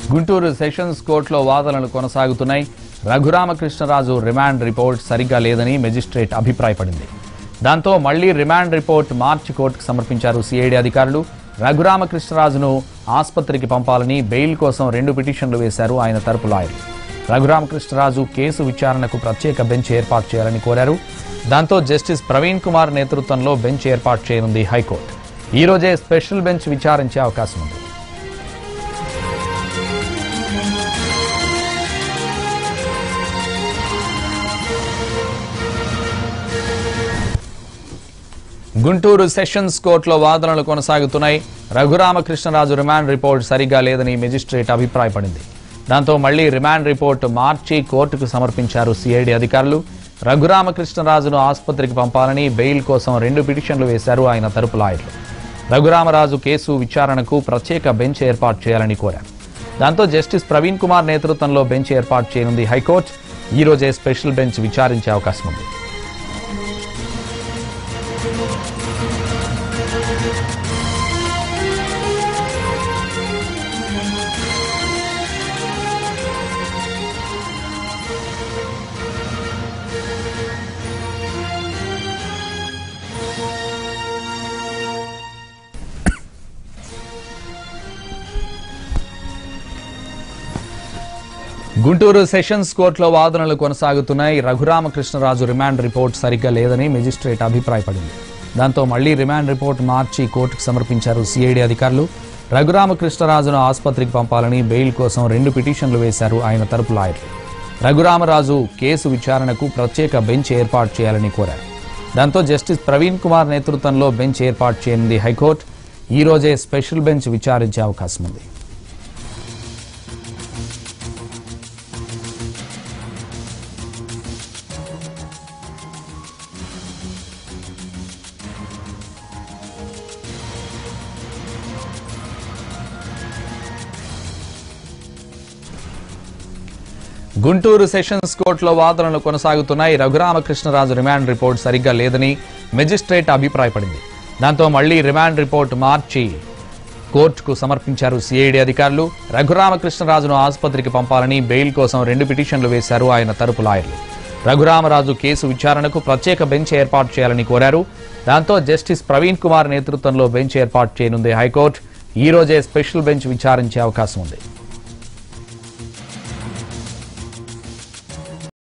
Guntur sessions కోర్టులో వాదనలు కొనసాగుతున్నాయి రఘురామకృష్ణరాజు రిమాండ్ రిపోర్ట్ సరిగ్గా లేదని మెజిస్ట్రేట్ అభిప్రాయపడింది దాంతో మళ్లీ రిమాండ్ రిపోర్ట్ మార్చి కోర్టుకు సమర్పించారు సిఐడి అధికారులు రఘురామకృష్ణరాజును ఆసుపత్రికి పంపాలని బెయిల్ కోసం రెండు పిటిషన్లు వేశారు ఆయన తరపు లాయర్లు రఘురామకృష్ణరాజు కేసు విచారణకు ప్రత్యేక బెంచ్ ఏర్పాటు చేయాలని కోరారు దాంతో జస్టిస్ ప్రవీణ్ కుమార్ నేతృత్వంలో బెంచ్ ఏర్పాటు చేయనుంది హైకోర్టు ఈ రోజే స్పెషల్ బెంచ్ విచారించే అవకాశం ఉంది గుంటూరు సెషన్స్ కోర్టులో వాదనలు కొనసాగుతున్నాయి రఘురామకృష్ణరాజు రిమాండ్ రిపోర్ట్ సరిగ్గా లేదని మెజిస్ట్రేట్ అభిప్రాయపడింది దాంతో మళ్లీ రిమాండ్ రిపోర్ట్ మార్చి కోర్టుకు సమర్పించారు సిఐడి అధికారులు రఘురామకృష్ణరాజును ఆసుపత్రికి పంపాలని బెయిల్ కోసం రెండు పిటిషన్లు వేశారు ఆయన తరపు లాయర్లు రఘురామరాజు కేసు విచారణకు ప్రత్యేక బెంచ్ ఏర్పాటు చేయాలని కోరారు దాంతో జస్టిస్ ప్రవీణ్ కుమార్ నేతృత్వంలో బెంచ్ ఏర్పాటు చేయనుంది హైకోర్టు ఈ రోజే స్పెషల్ బెంచ్ విచారించే అవకాశం ఉంది గుంటూరు సెషన్స్ కోర్టులో వాదనలు కొనసాగుతున్నాయి రఘురామకృష్ణరాజు రిమాండ్ రిపోర్ట్ సరిగ్గా లేదని మెజిస్ట్రేట్ అభిప్రాయపడింది దాంతో మళ్లీ రిమాండ్ రిపోర్ట్ మార్చి కోర్టుకు సమర్పించారు సిఐడి అధికారులు రఘురామకృష్ణరాజును ఆసుపత్రికి పంపాలని బెయిల్ కోసం రెండు పిటిషన్లు వేశారు ఆయన తరపు లాయర్లు రఘురామరాజు కేసు విచారణకు ప్రత్యేక బెంచ్ ఏర్పాటు చేయాలని కోరారు దాంతో జస్టిస్ ప్రవీణ్ కుమార్ నేతృత్వంలో బెంచ్ ఏర్పాటు చేయనుంది హైకోర్టు ఈ రోజే స్పెషల్ బెంచ్ విచారించే అవకాశం ఉంది గుంటూరు సెషన్స్ కోర్టులో వాదనలు కొనసాగుతున్నాయి రఘురామకృష్ణరాజు రిమాండ్ రిపోర్ట్ సరిగ్గా లేదని మెజిస్ట్రేట్ అభిప్రాయపడింది దాంతో మళ్లీ రిమాండ్ రిపోర్ట్ మార్చి కోర్టుకు సమర్పించారు సిఐడి అధికారులు రఘురామకృష్ణరాజును ఆసుపత్రికి పంపాలని బెయిల్ కోసం రెండు పిటిషన్లు వేశారు ఆయన తరపు లాయర్లు రఘురామరాజు కేసు విచారణకు ప్రత్యేక బెంచ్ ఏర్పాటు చేయాలని కోరారు దాంతో జస్టిస్ ప్రవీణ్ కుమార్ నేతృత్వంలో బెంచ్ ఏర్పాటు చేయనుంది హైకోర్టు ఈ రోజే స్పెషల్ బెంచ్ విచారించే అవకాశం ఉంది